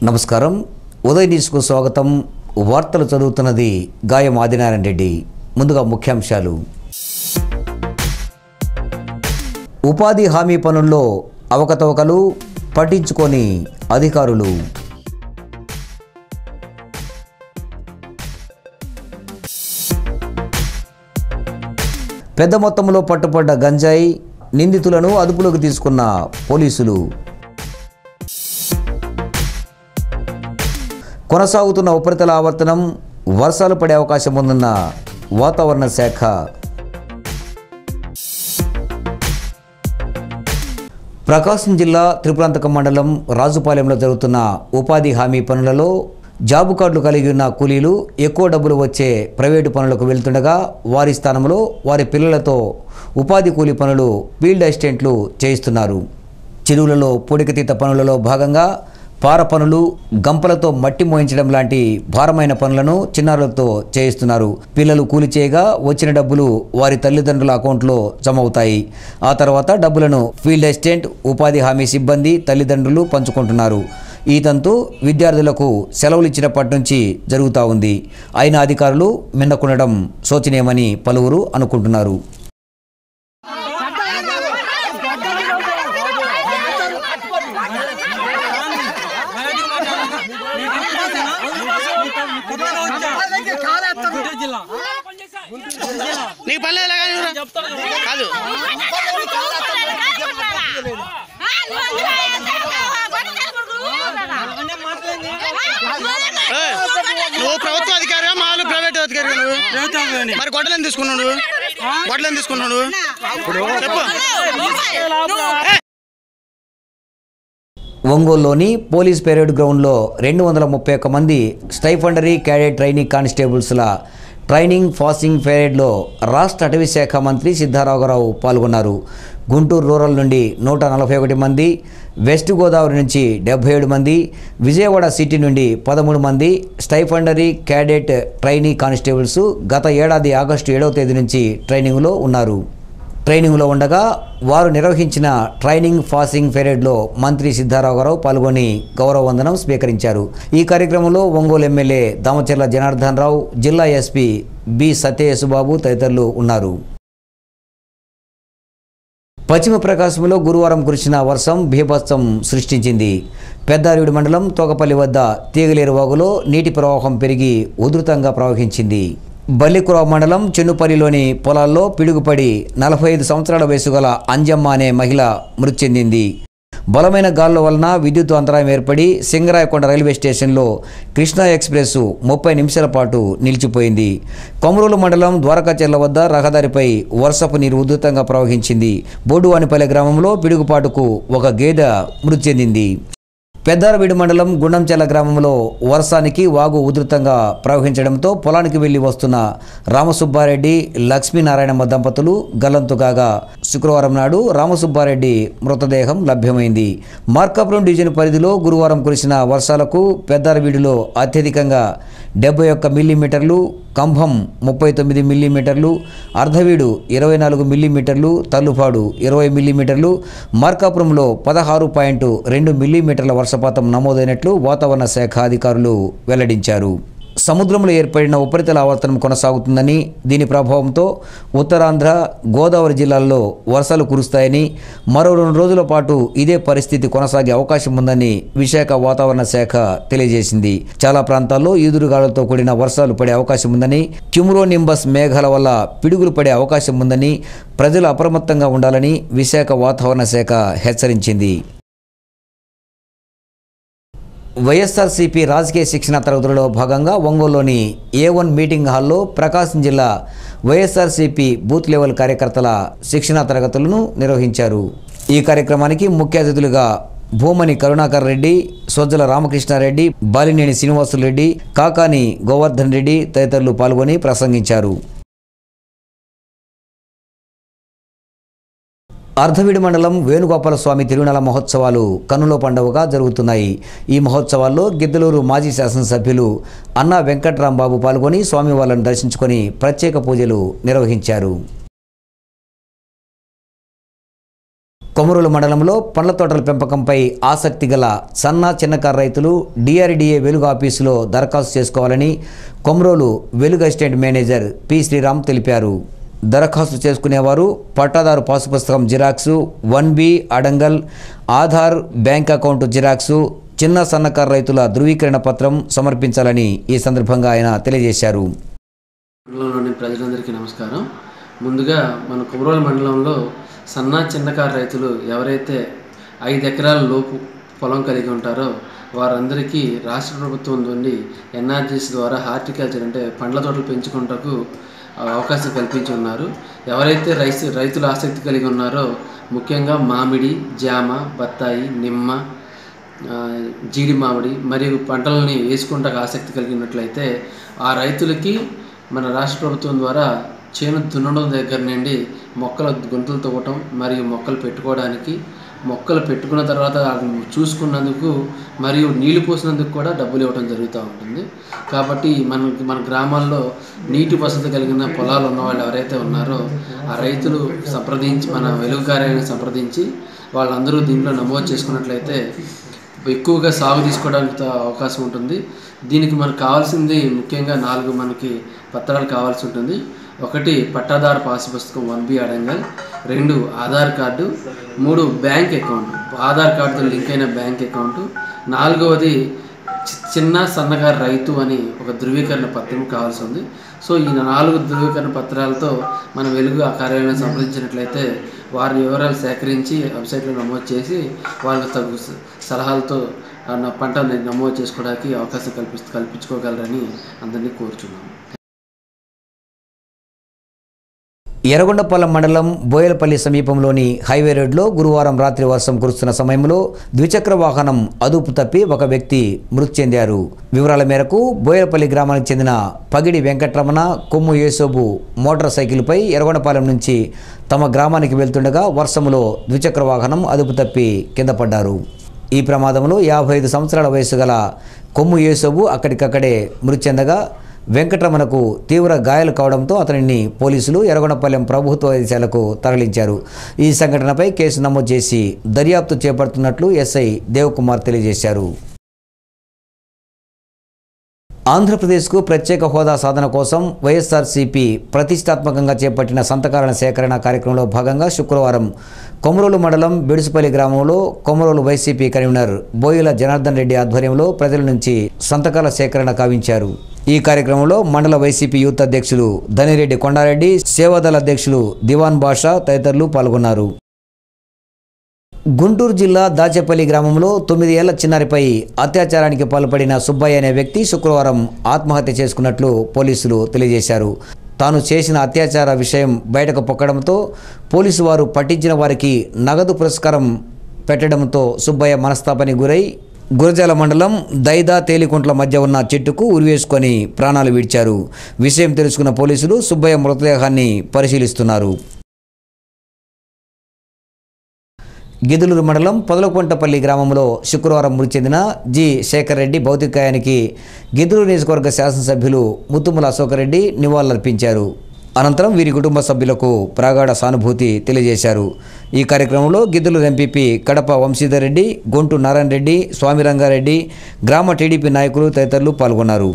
నమస్కారం ఉదయ్ న్యూస్కు స్వాగతం వార్తలు చదువుతున్నది గాయం ఆదినారాయణ రెడ్డి ముందుగా ముఖ్యాంశాలు ఉపాధి హామీ పనుల్లో అవకతవకలు పట్టించుకొని అధికారులు పెద్ద మొత్తంలో పట్టుపడ్డ గంజాయి నిందితులను అదుపులోకి తీసుకున్న పోలీసులు కొనసాగుతున్న ఉపరితల ఆవర్తనం వర్షాలు పడే అవకాశం ఉందన్న వాతావరణ శాఖ ప్రకాశం జిల్లా త్రిపురాంతకం మండలం రాజుపాలెంలో జరుగుతున్న ఉపాధి హామీ పనులలో జాబు కార్డులు కలిగి ఉన్న కూలీలు ఎక్కువ డబ్బులు వచ్చే ప్రైవేటు పనులకు వెళ్తుండగా వారి స్థానంలో వారి పిల్లలతో ఉపాధి కూలీ పనులు ఫీల్డ్ అసిస్టెంట్లు చేయిస్తున్నారు చెరువులలో పూడికతీత పనులలో భాగంగా పార పనులు గంపలతో మట్టి మోయించడం లాంటి భారమైన పనులను చిన్నారులతో చేయిస్తున్నారు పిల్లలు కూలి చేయగా వచ్చిన డబ్బులు వారి తల్లిదండ్రుల అకౌంట్లో జమ అవుతాయి ఆ తర్వాత డబ్బులను ఫీల్డ్ అసిస్టెంట్ ఉపాధి హామీ సిబ్బంది తల్లిదండ్రులు పంచుకుంటున్నారు ఈ తంతు విద్యార్థులకు సెలవులు ఇచ్చినప్పటి నుంచి జరుగుతూ ఉంది అయిన అధికారులు మిన్నకుండడం శోచనీయమని పలువురు అనుకుంటున్నారు నీకు పర్లేదు కానీ కాదు ఏయ్, నువ్వు ప్రభుత్వ అధికారి మామూలు ప్రైవేట్ అధికారి నువ్వు మరి గొడ్డలని తీసుకున్నావు నువ్వు గొడ్డలని తీసుకున్నావు నువ్వు చెప్పు ఒంగోలులోని పోలీస్ పెరేడ్ గ్రౌండ్లో రెండు వందల ముప్పై ఒక్క మంది స్టైఫండరీ క్యాడెట్ ట్రైనింగ్ కానిస్టేబుల్స్ల ట్రైనింగ్ ఫాసింగ్ పెరేడ్లో రాష్ట్ర అటవీ శాఖ మంత్రి సిద్ధారామరావు పాల్గొన్నారు గుంటూరు రూరల్ నుండి నూట నలభై ఒకటి మంది వెస్ట్ గోదావరి నుంచి డెబ్బై ఏడు మంది విజయవాడ సిటీ నుండి పదమూడు మంది స్టైఫండరీ క్యాడెట్ ట్రైనీ కానిస్టేబుల్స్ గత ఏడాది ఆగస్టు ఏడవ తేదీ నుంచి ట్రైనింగ్లో ఉన్నారు ట్రైనింగ్లో ఉండగా వారు నిర్వహించిన ట్రైనింగ్ ఫాసింగ్ పెరేడ్లో మంత్రి సిద్ధారామరావు పాల్గొని గౌరవ వందనం స్వీకరించారు ఈ కార్యక్రమంలో ఒంగోలు ఎమ్మెల్యే దామచర్ల జనార్దన్ రావు జిల్లా ఎస్పీ బి సత్యయేసుబాబు తదితరులు ఉన్నారు పశ్చిమ ప్రకాశంలో గురువారం కురిసిన వర్షం బీభత్సం సృష్టించింది పెద్దారివిడి మండలం తోకపల్లి వద్ద తీగలేరు వాగులో నీటి ప్రవాహం పెరిగి ఉధృతంగా ప్రవహించింది బల్లికుర మండలం చెన్నుపల్లిలోని పొలాల్లో పిడుగుపడి నలభై ఐదు సంవత్సరాల వయసు గల అంజమ్మ అనే మహిళ మృతి చెందింది బలమైన గాలుల వలన విద్యుత్ అంతరాయం ఏర్పడి సింగరాయకొండ రైల్వే స్టేషన్లో కృష్ణా ఎక్స్ప్రెస్ ముప్పై నిమిషాల పాటు నిలిచిపోయింది కొమరూలు మండలం ద్వారకాచెర్ల వద్ద రహదారిపై వర్షపు నీరు ఉధృతంగా ప్రవహించింది బోడువానిపల్లె గ్రామంలో పిడుగుపాటుకు ఒక గేదె మృతి చెందింది పెద్దారవీడు మండలం గుండంచెల గ్రామంలో వర్షానికి వాగు ఉధృతంగా ప్రవహించడంతో పొలానికి వెళ్లి వస్తున్న రామసుబ్బారెడ్డి లక్ష్మీనారాయణమ్మ దంపతులు గల్లంతు కాగా శుక్రవారం నాడు రామసుబ్బారెడ్డి మృతదేహం లభ్యమైంది మార్కాపురం డివిజన్ పరిధిలో గురువారం కురిసిన వర్షాలకు పెద్దారవీడులో అత్యధికంగా డెబ్బై ఒక్క మిల్లీమీటర్లు కంభం ముప్పై తొమ్మిది మిల్లీమీటర్లు అర్ధవీడు ఇరవై నాలుగు మిల్లీమీటర్లు తల్లుపాడు ఇరవై మిల్లీమీటర్లు మార్కాపురంలో పదహారు పాయింట్ రెండు మిల్లీమీటర్ల వర్షపాతం నమోదైనట్లు వాతావరణ శాఖ అధికారులు వెల్లడించారు సముద్రంలో ఏర్పడిన ఉపరితల ఆవర్తనం కొనసాగుతుందని దీని ప్రభావంతో ఉత్తరాంధ్ర గోదావరి జిల్లాల్లో వర్షాలు కురుస్తాయని మరో రెండు రోజుల పాటు ఇదే పరిస్థితి కొనసాగే అవకాశం ఉందని విశాఖ వాతావరణ శాఖ తెలియజేసింది చాలా ప్రాంతాల్లో ఈదురుగాలులతో కూడిన వర్షాలు పడే అవకాశం ఉందని క్యుమురో నింబస్ మేఘాల వల్ల పిడుగులు పడే అవకాశం ఉందని ప్రజలు అప్రమత్తంగా ఉండాలని విశాఖ వాతావరణ శాఖ హెచ్చరించింది వైఎస్ఆర్సీపీ రాజకీయ శిక్షణ తరగతులలో భాగంగా ఒంగోలులోని ఏ వన్ మీటింగ్ హాల్లో ప్రకాశం జిల్లా వైఎస్ఆర్సీపీ బూత్ లెవెల్ కార్యకర్తల శిక్షణ తరగతులను నిర్వహించారు ఈ కార్యక్రమానికి ముఖ్య అతిథులుగా భూమని కరుణాకర్ రెడ్డి సొజ్జల రామకృష్ణారెడ్డి బాలినేని శ్రీనివాసులరెడ్డి కాకాని గోవర్ధన్ రెడ్డి తదితరులు పాల్గొని ప్రసంగించారు అర్ధవీడి మండలం వేణుగోపాల స్వామి తిరునాళ మహోత్సవాలు కన్నుల పండుగగా జరుగుతున్నాయి ఈ మహోత్సవాల్లో గిద్దలూరు మాజీ శాసనసభ్యులు అన్నా వెంకట్రాంబాబు పాల్గొని స్వామివార్లను దర్శించుకొని ప్రత్యేక పూజలు నిర్వహించారు కొమరూలు మండలంలో పండ్ల తోటల పెంపకంపై ఆసక్తి గల సన్న చిన్నకారు రైతులు డిఆర్డిఏ వెలుగు ఆఫీసులో దరఖాస్తు చేసుకోవాలని కొమరోలు వెలుగు అసిస్టెంట్ మేనేజర్ పి శ్రీరామ్ తెలిపారు దరఖాస్తు చేసుకునేవారు పట్టాదారు పాసు పుస్తకం జిరాక్సు వన్ బి అడంగల్ ఆధార్ బ్యాంక్ అకౌంట్ జిరాక్సు చిన్న సన్నకారు రైతుల ధృవీకరణ పత్రం సమర్పించాలని ఈ సందర్భంగా ఆయన తెలియజేశారు మండలంలోని ప్రజలందరికీ నమస్కారం ముందుగా మన కుమరోలు మండలంలో సన్న చిన్నకారు రైతులు ఎవరైతే ఐదు ఎకరాల లోపు పొలం కలిగి ఉంటారో వారందరికీ రాష్ట్ర ప్రభుత్వం నుండి ఎన్ఆర్జీస్ ద్వారా హార్టికల్చర్ అంటే పండ్ల తోటలు పెంచుకుంటకు అవకాశం కల్పించి ఉన్నారు ఎవరైతే రైతు రైతులు ఆసక్తి కలిగి ఉన్నారో ముఖ్యంగా మామిడి జామ బత్తాయి నిమ్మ ఆ, జీడి మామిడి మరియు పంటలని వేసుకుంటాక ఆసక్తి కలిగినట్లయితే ఆ రైతులకి మన రాష్ట్ర ప్రభుత్వం ద్వారా చేను దున్నడం దగ్గర నుండి మొక్కల గుంతలు తవ్వటం మరియు మొక్కలు పెట్టుకోవడానికి మొక్కలు పెట్టుకున్న తర్వాత వాటిని చూసుకున్నందుకు మరియు నీళ్లు పోసినందుకు కూడా డబ్బులు ఇవ్వడం జరుగుతూ ఉంటుంది కాబట్టి మన మన గ్రామాల్లో నీటి వసతి కలిగిన పొలాలు ఉన్న వాళ్ళు ఎవరైతే ఉన్నారో ఆ రైతులు సంప్రదించి మన వెలుగు కార్యాలయాన్ని సంప్రదించి వాళ్ళందరూ దీంట్లో నమోదు చేసుకున్నట్లయితే ఎక్కువగా సాగు తీసుకోవడానికి త- అవకాశం ఉంటుంది దీనికి మనకు కావాల్సింది ముఖ్యంగా నాలుగు మనకి పత్రాలు కావాల్సి ఉంటుంది ఒకటి పట్టాదారు పాస్ పుస్తకం వన్ బి అడంగల్ రెండు ఆధార్ కార్డు మూడు బ్యాంక్ అకౌంట్ ఆధార్ కార్డుతో లింక్ అయిన బ్యాంక్ అకౌంట్ నాలుగవది చి- చిన్న సన్నకారు రైతు అని ఒక ధృవీకరణ పత్రం కావాల్సి ఉంది సో ఈ నాలుగు ధృవీకరణ పత్రాలతో మన వెలుగు ఆ కార్యాలయం సంప్రదించినట్లయితే వారి వివరాలు సేకరించి వెబ్సైట్లో నమోదు చేసి వాళ్ళకు తగు స- సలహాలతో ఆ నా పంటని నమోదు చేసుకోవడానికి అవకాశం కల్పి కల్పించుకోగలరని అందరినీ కోరుచున్నాను ఎర్రగొండపాలెం మండలం బోయలపల్లి సమీపంలోని హైవే రోడ్లో గురువారం రాత్రి వర్షం కురుస్తున్న సమయంలో ద్విచక్ర వాహనం అదుపు తప్పి ఒక వ్యక్తి మృతి చెందారు వివరాల మేరకు బోయలపల్లి గ్రామానికి చెందిన పగిడి వెంకట్రమణ కొమ్ము యేసోబు మోటార్ సైకిల్పై ఎర్రగొండపాలెం నుంచి తమ గ్రామానికి వెళ్తుండగా వర్షంలో ద్విచక్ర వాహనం అదుపు తప్పి కింద పడ్డారు ఈ ప్రమాదంలో యాభై ఐదు సంవత్సరాల వయసు గల కొమ్ము యేసోబు అక్కడికక్కడే మృతి చెందగా వెంకటరమణకు తీవ్ర గాయాలు కావడంతో అతనిని పోలీసులు ఎర్రగొండపాలెం ప్రభుత్వ వైద్యశాలకు తరలించారు ఈ సంఘటనపై కేసు నమోదు చేసి దర్యాప్తు చేపడుతున్నట్లు ఎస్ఐ దేవకుమార్ తెలియజేశారు ఆంధ్రప్రదేశ్కు ప్రత్యేక హోదా సాధన కోసం వైఎస్ఆర్సీపీ ప్రతిష్టాత్మకంగా చేపట్టిన సంతకాల సేకరణ కార్యక్రమంలో భాగంగా శుక్రవారం కొమరోలు మండలం బిడుసుపల్లి గ్రామంలో కొమరోలు వైసీపీ కన్వీనర్ బోయిల జనార్దన్ రెడ్డి ఆధ్వర్యంలో ప్రజల నుంచి సంతకాల సేకరణ కావించారు ఈ కార్యక్రమంలో మండల వైసీపీ యూత్ అధ్యక్షులు ధనిరెడ్డి కొండారెడ్డి సేవాదళ అధ్యక్షులు దివాన్ బాషా తదితరులు పాల్గొన్నారు గుంటూరు జిల్లా దాచేపల్లి గ్రామంలో తొమ్మిది ఏళ్ల చిన్నారిపై అత్యాచారానికి పాల్పడిన సుబ్బయ్య అనే వ్యక్తి శుక్రవారం ఆత్మహత్య చేసుకున్నట్లు పోలీసులు తెలియజేశారు తాను చేసిన అత్యాచార విషయం బయటకు పొక్కడంతో పోలీసు వారు పట్టించిన వారికి నగదు పురస్కారం పెట్టడంతో సుబ్బయ్య మనస్తాపానికి గురై గురజాల మండలం దైదా తేలికుంట్ల మధ్య ఉన్న చెట్టుకు ఉరివేసుకొని ప్రాణాలు విడిచారు విషయం తెలుసుకున్న పోలీసులు సుబ్బయ్య మృతదేహాన్ని పరిశీలిస్తున్నారు గిదులూరు మండలం పొదలకొంటపల్లి గ్రామంలో శుక్రవారం మృతి చెందిన జి శేఖర్ రెడ్డి భౌతికాయానికి గిదులూరు నియోజకవర్గ శాసనసభ్యులు ముత్తుముల అశోక్ రెడ్డి నివాళులర్పించారు అనంతరం వీరి కుటుంబ సభ్యులకు ప్రాగాఢ సానుభూతి తెలియజేశారు ఈ కార్యక్రమంలో గిద్దలూరు ఎంపీపీ కడప వంశీధర్ రెడ్డి గొంటు నారాయణ రెడ్డి స్వామి రంగారెడ్డి గ్రామ టీడీపీ నాయకులు తదితరులు పాల్గొన్నారు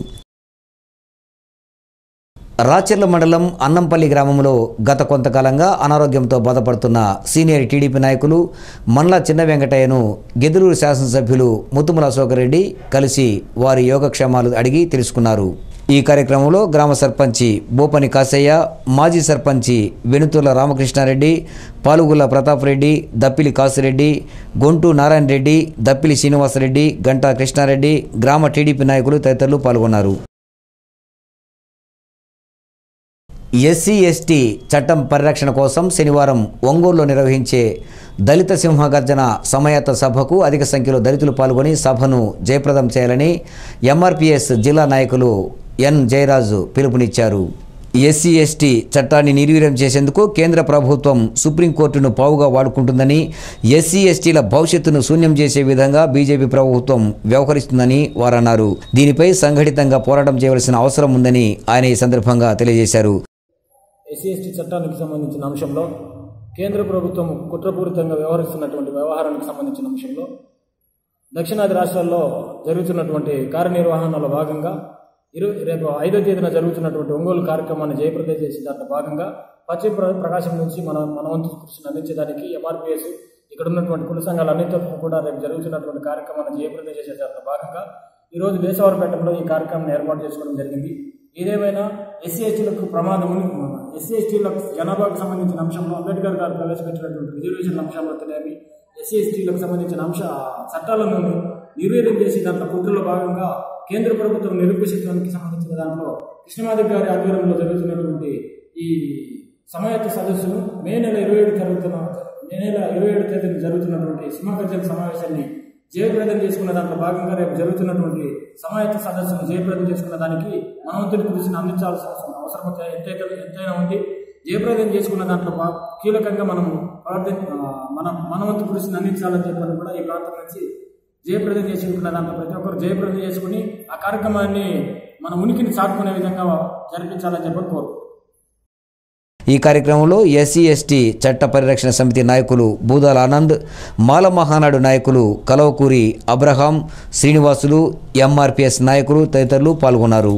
రాచెర్ల మండలం అన్నంపల్లి గ్రామంలో గత కొంతకాలంగా అనారోగ్యంతో బాధపడుతున్న సీనియర్ టీడీపీ నాయకులు మండ్ల చిన్న వెంకటయ్యను గెదులూరు శాసనసభ్యులు ముత్తుముల అశోకరెడ్డి కలిసి వారి యోగక్షేమాలు అడిగి తెలుసుకున్నారు ఈ కార్యక్రమంలో గ్రామ సర్పంచి బోపని కాసయ్య మాజీ సర్పంచి వెనుతుల రామకృష్ణారెడ్డి పాలుగుల ప్రతాప్ రెడ్డి దప్పిలి కాసిరెడ్డి గొంటు నారాయణ రెడ్డి దప్పిలి శ్రీనివాసరెడ్డి గంటా కృష్ణారెడ్డి గ్రామ టీడీపీ నాయకులు తదితరులు పాల్గొన్నారు ఎస్సీ ఎస్టీ చట్టం పరిరక్షణ కోసం శనివారం ఒంగోలులో నిర్వహించే దళిత సింహగర్జన సమయాత సభకు అధిక సంఖ్యలో దళితులు పాల్గొని సభను జయప్రదం చేయాలని ఎంఆర్పిఎస్ జిల్లా నాయకులు ఎన్ జయరాజు పిలుపునిచ్చారు ఎస్సీ ఎస్టీ చట్టాన్ని నిర్వీర్యం చేసేందుకు కేంద్ర ప్రభుత్వం సుప్రీంకోర్టును పావుగా వాడుకుంటుందని ఎస్సీ ఎస్టీల భవిష్యత్తును శూన్యం చేసే విధంగా బీజేపీ ప్రభుత్వం వ్యవహరిస్తుందని వారన్నారు దీనిపై సంఘటితంగా పోరాటం చేయవలసిన అవసరం ఉందని ఆయన ఈ సందర్భంగా తెలియజేశారు ఎస్సీ ఎస్టీ చట్టానికి సంబంధించిన అంశంలో కేంద్ర ప్రభుత్వం కుట్రపూరితంగా వ్యవహరిస్తున్నటువంటి వ్యవహారానికి సంబంధించిన అంశంలో దక్షిణాది రాష్ట్రాల్లో జరుగుతున్నటువంటి కార్యనిర్వహణలో భాగంగా ఇరు రేపు ఐదో తేదీన జరుగుతున్నటువంటి ఒంగోలు కార్యక్రమాన్ని జయప్రద చేసే దాంట్లో భాగంగా పశ్చిమ ప్ర- ప్రకాశం నుంచి మన మన వంతు కృషిని అందించడానికి ఎంఆర్పిఎస్ ఇక్కడ ఉన్నటువంటి కుల సంఘాలు అన్నింటితో కూడా రేపు జరుగుతున్నటువంటి కార్యక్రమాన్ని జయప్రద చేసే దాంట్లో భాగంగా ఈరోజు దేశవరపేటలో ఈ కార్యక్రమాన్ని ఏర్పాటు చేసుకోవడం జరిగింది ఏదేమైనా ఎస్సీ ఎస్టీలకు ప్రమాదం ఎస్సీ ఎస్టీలకు జనాభాకు సంబంధించిన అంశంలో అంబేద్కర్ గారు ప్రవేశపెట్టినటువంటి రిజర్వేషన్ అంశంలో తెలియని ఎస్సీ ఎస్టీలకు సంబంధించిన అంశ చట్టాలను నిర్వీర్యం చేసి దాంట్లో కుట్రలో భాగంగా కేంద్ర ప్రభుత్వం నిరూపించడానికి సంబంధించిన దాంట్లో కృష్ణమాధవ్ గారి ఆధ్వర్యంలో జరుగుతున్నటువంటి ఈ సమాయత్త సదస్సును మే నెల ఇరవై ఏడు జరుగుతున్న మే నెల ఇరవై ఏడు తేదీన జరుగుతున్నటువంటి సింహగర్జన సమావేశాన్ని జయప్రదం చేసుకున్న దాంట్లో భాగంగా రేపు జరుగుతున్నటువంటి సమాయత్త సదస్సును జయప్రదం చేసుకున్న దానికి మనవంతుని కృషిని అందించాల్సిన అవసరం అవసరం ఎంతైతే ఎంతైనా ఉంది జయప్రదం చేసుకున్న దాంట్లో భా- కీలకంగా మనము ప్రార్థన ఆ, మన మనవంతు కృషిని అందించాలని చెప్పని కూడా ఈ ప్రాంతం నుంచి జయప్రదం చేసుకున్న దాంట్లో ప్రతి ఒక్కరు జయప్రదం చేసుకుని ఆ కార్యక్రమాన్ని మన ఉనికిని చాటుకునే విధంగా జరిపించాలని చెప్పని కోరుకుంటున్నాను ఈ కార్యక్రమంలో ఎస్సీ ఎస్టీ చట్ట పరిరక్షణ సమితి నాయకులు బూదాల ఆనంద్ మాల మహానాడు నాయకులు కలవకూరి అబ్రహాం శ్రీనివాసులు ఎంఆర్పిఎస్ నాయకులు తదితరులు పాల్గొన్నారు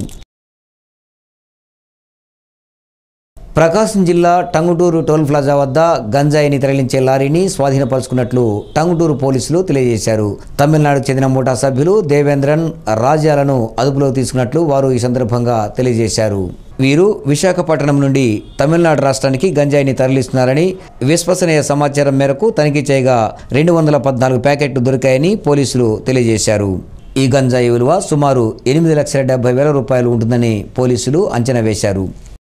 ప్రకాశం జిల్లా టంగుటూరు టోల్ ప్లాజా వద్ద గంజాయిని తరలించే లారీని స్వాధీనపరుచుకున్నట్లు టంగుటూరు పోలీసులు తెలియజేశారు తమిళనాడుకు చెందిన ముఠా సభ్యులు దేవేంద్రన్ రాజ్యాలను అదుపులోకి తీసుకున్నట్లు వారు ఈ సందర్భంగా తెలియజేశారు వీరు విశాఖపట్నం నుండి తమిళనాడు రాష్ట్రానికి గంజాయిని తరలిస్తున్నారని విశ్వసనీయ సమాచారం మేరకు తనిఖీ చేయగా రెండు వందల పద్నాలుగు ప్యాకెట్లు దొరికాయని పోలీసులు తెలియజేశారు ఈ గంజాయి విలువ సుమారు ఎనిమిది లక్షల డెబ్బై వేల రూపాయలు ఉంటుందని పోలీసులు అంచనా వేశారు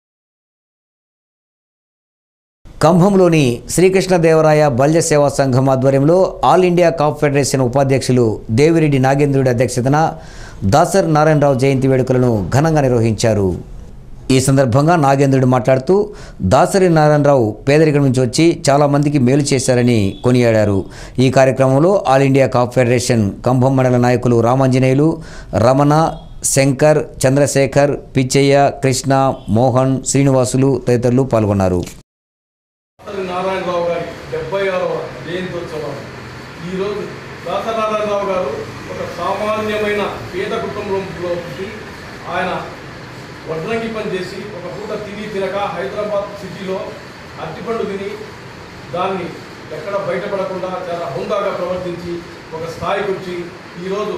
కంభంలోని శ్రీకృష్ణదేవరాయ బల్య సేవా సంఘం ఆధ్వర్యంలో ఆల్ ఇండియా కాప్ ఫెడరేషన్ ఉపాధ్యక్షులు దేవిరెడ్డి నాగేంద్రుడి అధ్యక్షతన దాసర్ నారాయణరావు జయంతి వేడుకలను ఘనంగా నిర్వహించారు ఈ సందర్భంగా నాగేంద్రుడు మాట్లాడుతూ దాసరి నారాయణరావు పేదరికం నుంచి వచ్చి చాలామందికి మేలు చేశారని కొనియాడారు ఈ కార్యక్రమంలో all India cop federation Cumbum మండల నాయకులు రామాంజనేయులు రమణ శంకర్ చంద్రశేఖర్ పిచ్చయ్య కృష్ణ మోహన్ శ్రీనివాసులు తదితరులు పాల్గొన్నారు దాసరి నారాయణరావు గారి డెబ్బై ఆరవ జయంత్యోత్సవం ఈరోజు దాసనారాయణరావు గారు ఒక సామాన్యమైన పేద కుటుంబంలో పుట్టి ఆయన వడ్రంగి పని చేసి ఒక పూట తిని తినక హైదరాబాద్ సిటీలో అరటిపండు తిని దాన్ని ఎక్కడ బయటపడకుండా చాలా హుందాగా ప్రవర్తించి ఒక స్థాయికి వచ్చి ఈరోజు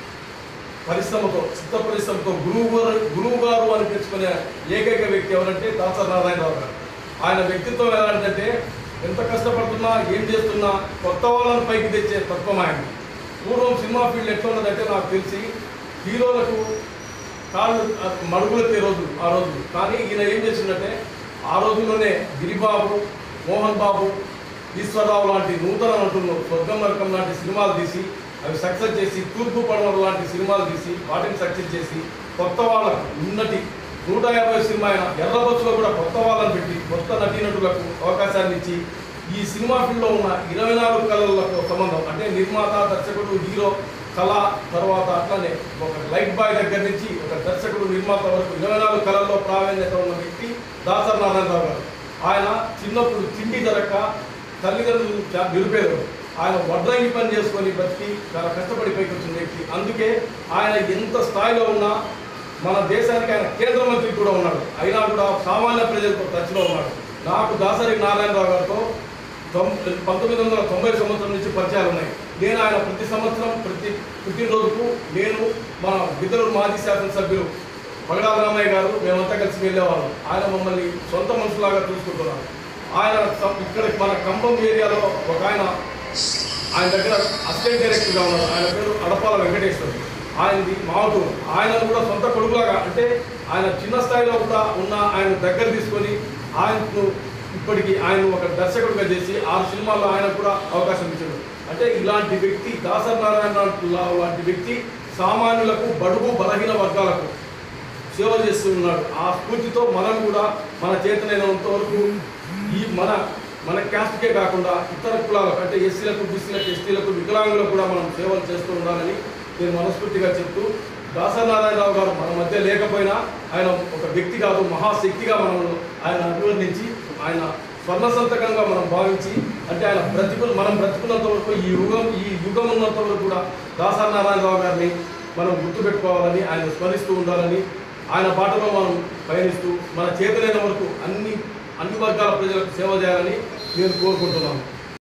పరిశ్రమతో చిత్త పరిశ్రమతో గురువు గారు గురువు గారు అని పిలుచుకునే ఏకైక వ్యక్తి ఎవరంటే దాసరి నారాయణరావు గారు ఆయన వ్యక్తిత్వం ఎలాంటిదంటే ఎంత కష్టపడుతున్నా ఏం చేస్తున్నా కొత్త వాళ్ళని పైకి తెచ్చే తత్వం ఆయన పూర్వం సినిమా ఫీల్డ్ ఎట్లా ఉన్నదంటే నాకు తెలిసి హీరోలకు కాళ్ళు మడుగులెత్తే రోజు ఆ రోజు కానీ ఈయన ఏం చేసిందంటే ఆ రోజుల్లోనే గిరిబాబు మోహన్ బాబు ఈశ్వరరావు లాంటి నూతన నటులు స్వర్గం నరకం లాంటి సినిమాలు తీసి అవి సక్సెస్ చేసి తూర్పు పడవ లాంటి సినిమాలు తీసి వాటిని సక్సెస్ చేసి కొత్త వాళ్ళకు ఉన్నటి నూట యాభై సినిమా అయిన ఎర్రబస్సులో కూడా కొత్త వాళ్ళని పెట్టి కొత్త నటీనటులకు అవకాశాన్ని ఇచ్చి ఈ సినిమా ఫీల్డ్లో ఉన్న ఇరవై నాలుగు కళలకు సంబంధం అంటే నిర్మాత దర్శకుడు హీరో కళ తర్వాత అట్లానే ఒక లైట్ బాయ్ దగ్గర నుంచి ఒక దర్శకుడు నిర్మాత వరకు ఇరవై నాలుగు కళల్లో ప్రావీణ్యత ఉన్న వ్యక్తి దాసరి నారాయణరావు గారు ఆయన చిన్నప్పుడు తిండి జరగక తల్లిదండ్రులు చా- నిరుపేదలు ఆయన వడ్రంగి పని చేసుకొని బతికి చాలా కష్టపడి పైకి వచ్చిన వ్యక్తి అందుకే ఆయన ఎంత స్థాయిలో ఉన్నా మన దేశానికి ఆయన కేంద్ర మంత్రి కూడా ఉన్నాడు అయినా కూడా సామాన్య ప్రజలతో టచ్లో ఉన్నాడు నాకు దాసరి నారాయణరావు గారితో తొం- పంతొమ్మిది వందల తొంభై సంవత్సరం నుంచి పరిచయాలు ఉన్నాయి నేను ఆయన ప్రతి సంవత్సరం ప్రతి పుట్టినరోజుకు నేను మన బిద్దలూరు మాజీ శాసనసభ్యులు పగడాల రామయ్య గారు మేమంతా కలిసి వెళ్ళేవాళ్ళం ఆయన మమ్మల్ని సొంత మనుషులాగా చూసుకుంటున్నారు ఆయన సం- ఇక్కడ మన ఖమ్మం ఏరియాలో ఒక ఆయన ఆయన దగ్గర అసిస్టెంట్ డైరెక్టర్గా ఉన్నారు ఆయన పేరు అడపాల వెంకటేశ్వర్ ఆయనది మావటూరు ఆయన కూడా సొంత కొడుకులాగా అంటే ఆయన చిన్న స్థాయిలో కూడా ఉన్న ఆయన దగ్గర తీసుకొని ఆయనకు ఇప్పటికి ఆయన ఒక దర్శకుడిగా చేసి ఆరు సినిమాల్లో ఆయన కూడా అవకాశం ఇచ్చాడు అంటే ఇలాంటి వ్యక్తి దాసరి నారాయణ లాంటి వ్యక్తి సామాన్యులకు బడుగు బలహీన వర్గాలకు సేవ చేస్తూ ఉన్నాడు ఆ స్ఫూర్తితో మనం కూడా మన చేతనైనంత వరకు ఈ మన మన క్యాస్ట్కే కాకుండా ఇతర కులాలకు అంటే ఎస్సీలకు బీసీలకు ఎస్టీలకు వికలాంగులకు కూడా మనం సేవలు చేస్తూ ఉండాలని నేను మనస్ఫూర్తిగా చెప్తూ దాసనారాయణరావు గారు మన మధ్య లేకపోయినా ఆయన ఒక వ్యక్తి కాదు మహాశక్తిగా మనం ఆయన అభివర్ణించి ఆయన స్వర్ణ సంతకంగా మనం భావించి అంటే ఆయన బ్రతికు మనం బ్రతికున్నంత వరకు ఈ యుగం ఈ యుగం ఉన్నంత వరకు కూడా దాసరి నారాయణరావు గారిని మనం గుర్తుపెట్టుకోవాలని ఆయన స్మరిస్తూ ఉండాలని ఆయన బాటలో మనం పయనిస్తూ మన చేతులైన వరకు అన్ని అన్ని వర్గాల ప్రజలకు సేవ చేయాలని నేను కోరుకుంటున్నాను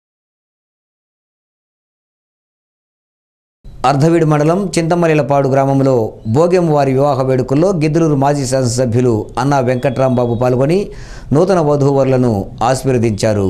అర్ధవీడు మండలం చింతమరిలపాడు గ్రామంలో భోగెం వారి వివాహ వేడుకల్లో గిద్దలూరు మాజీ శాసనసభ్యులు అన్నా వెంకట్రాంబాబు పాల్గొని నూతన వధూవరులను ఆశీర్వదించారు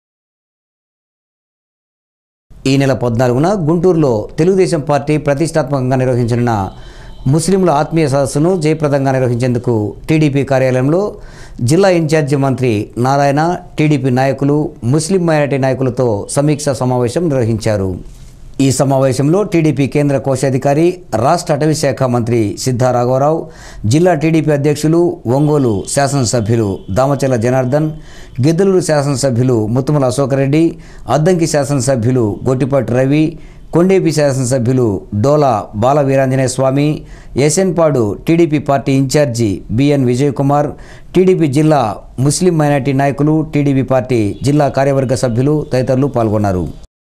ఈ నెల పద్నాలుగున గుంటూరులో తెలుగుదేశం పార్టీ ప్రతిష్టాత్మకంగా నిర్వహించనున్న ముస్లింల ఆత్మీయ సదస్సును జయప్రదంగా నిర్వహించేందుకు టీడీపీ కార్యాలయంలో జిల్లా ఇన్ఛార్జి మంత్రి నారాయణ టీడీపీ నాయకులు ముస్లిం మైనార్టీ నాయకులతో సమీక్షా సమావేశం నిర్వహించారు ఈ సమావేశంలో టీడీపీ కేంద్ర కోశాధికారి రాష్ట్ర అటవీ శాఖ మంత్రి సిద్ధా రాఘవరావు జిల్లా టీడీపీ అధ్యక్షులు ఒంగోలు శాసనసభ్యులు దామచల జనార్దన్ గిద్దలూరు శాసనసభ్యులు ముత్తుమల అశోకరెడ్డి అద్దంకి శాసనసభ్యులు గొట్టిపాటి రవి కొండేపి శాసనసభ్యులు Dola Bala Veeranjaneya Swamy SN Padu TDP party incharge BN Vijay Kumar TDP జిల్లా ముస్లిం మైనార్టీ నాయకులు టీడీపీ పార్టీ జిల్లా కార్యవర్గ సభ్యులు తదితరులు పాల్గొన్నారు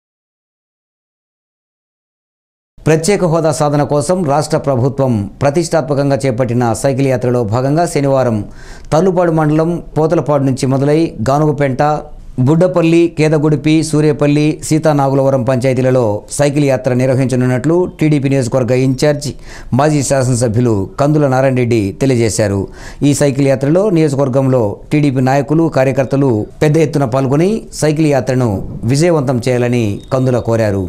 ప్రత్యేక హోదా సాధన కోసం రాష్ట్ర ప్రభుత్వం ప్రతిష్టాత్మకంగా చేపట్టిన సైకిల్ యాత్రలో భాగంగా శనివారం తల్లుపాడు మండలం పోతలపాడు నుంచి మొదలై గానుగుపెంట బుడ్డపల్లి కేదగుడిపి సూర్యపల్లి సీతానాగులవరం పంచాయతీలలో సైకిల్ యాత్ర నిర్వహించనున్నట్లు టీడీపీ నియోజకవర్గ ఇన్ఛార్జ్ మాజీ శాసనసభ్యులు కందుల నారాయణ రెడ్డి తెలియజేశారు ఈ సైకిల్ యాత్రలో నియోజకవర్గంలో టీడీపీ నాయకులు కార్యకర్తలు పెద్ద ఎత్తున పాల్గొని సైకిల్ యాత్రను విజయవంతం చేయాలని కందుల కోరారు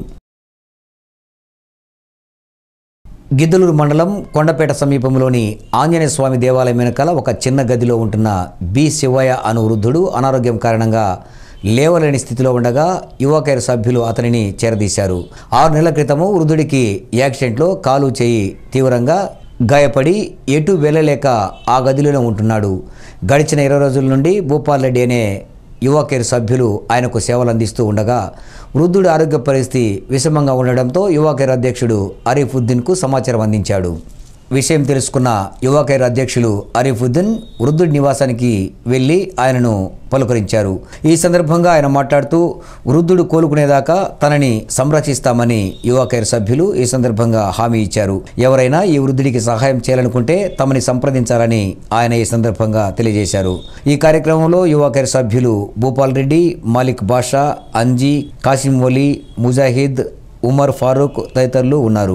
గిద్దలూరు మండలం కొండపేట సమీపంలోని ఆంజనేయ స్వామి దేవాలయం వెనకాల ఒక చిన్న గదిలో ఉంటున్న బి శివయ్య అను వృద్ధుడు అనారోగ్యం కారణంగా లేవలేని స్థితిలో ఉండగా యువకేర్ సభ్యులు అతనిని చేరదీశారు ఆరు నెలల క్రితము వృద్ధుడికి యాక్సిడెంట్లో కాలు చేయి తీవ్రంగా గాయపడి ఎటు వెళ్ళలేక ఆ గదిలోనే ఉంటున్నాడు గడిచిన ఇరవై రోజుల నుండి భూపాల్ రెడ్డి అనే యువ కేర్ సభ్యులు ఆయనకు సేవలు అందిస్తూ ఉండగా వృద్ధుడి ఆరోగ్య పరిస్థితి విషమంగా ఉండడంతో యువ కేర్ అధ్యక్షుడు అరీఫుద్దీన్కు సమాచారం అందించాడు విషయం తెలుసుకున్న యువ కేర్ అధ్యక్షులు అరీఫుద్దీన్ వృద్ధుడి నివాసానికి వెళ్ళి ఆయనను పలుకరించారు ఈ సందర్భంగా ఆయన మాట్లాడుతూ వృద్ధుడు కోలుకునేదాకా తనని సంరక్షిస్తామని యువ కేర్ సభ్యులు ఈ సందర్భంగా హామీ ఇచ్చారు ఎవరైనా ఈ వృద్ధుడికి సహాయం చేయాలనుకుంటే తమని సంప్రదించాలని ఆయన ఈ సందర్భంగా తెలియజేశారు ఈ కార్యక్రమంలో యువ కేర్ సభ్యులు భూపాల్ రెడ్డి మాలిక్ బాషా అంజీ కాసిం వలీ ముజాహిద్ ఉమర్ ఫారూక్ తదితరులు ఉన్నారు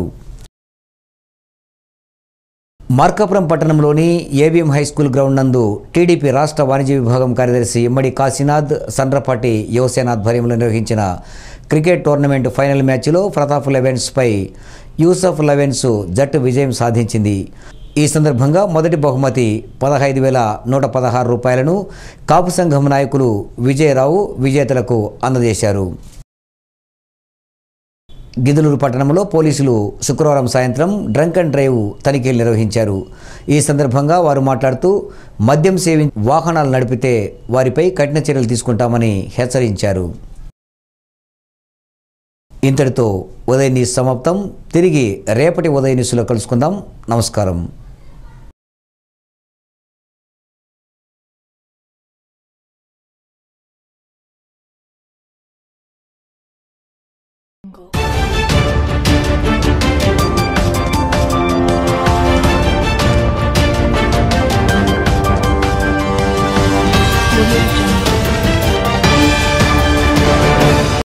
మార్కాపురం పట్టణంలోని ఏబిఎం హై స్కూల్ గ్రౌండ్ నందు టీడీపీ రాష్ట్ర వాణిజ్య విభాగం కార్యదర్శి ఎమ్మడి కాశీనాథ్ సండ్రపాటి యువసేన ఆధ్వర్యంలో నిర్వహించిన క్రికెట్ టోర్నమెంట్ ఫైనల్ మ్యాచ్లో ప్రతాప్ లెవెన్స్పై యూసఫ్ లెవెన్స్ జట్టు విజయం సాధించింది ఈ సందర్భంగా మొదటి బహుమతి పదహైదు వేల నూట పదహారు రూపాయలను కాపు సంఘం నాయకులు విజయరావు విజేతలకు అందజేశారు గిద్దలూరు పట్టణంలో పోలీసులు శుక్రవారం సాయంత్రం డ్రంక్ అండ్ డ్రైవ్ తనిఖీలు నిర్వహించారు ఈ సందర్భంగా వారు మాట్లాడుతూ మద్యం సేవి వాహనాలు నడిపితే వారిపై కఠిన చర్యలు తీసుకుంటామని హెచ్చరించారు ఇంతటితో ఉదయ న్యూస్ సమాప్తం తిరిగి రేపటి ఉదయ న్యూస్లో కలుసుకుందాం నమస్కారం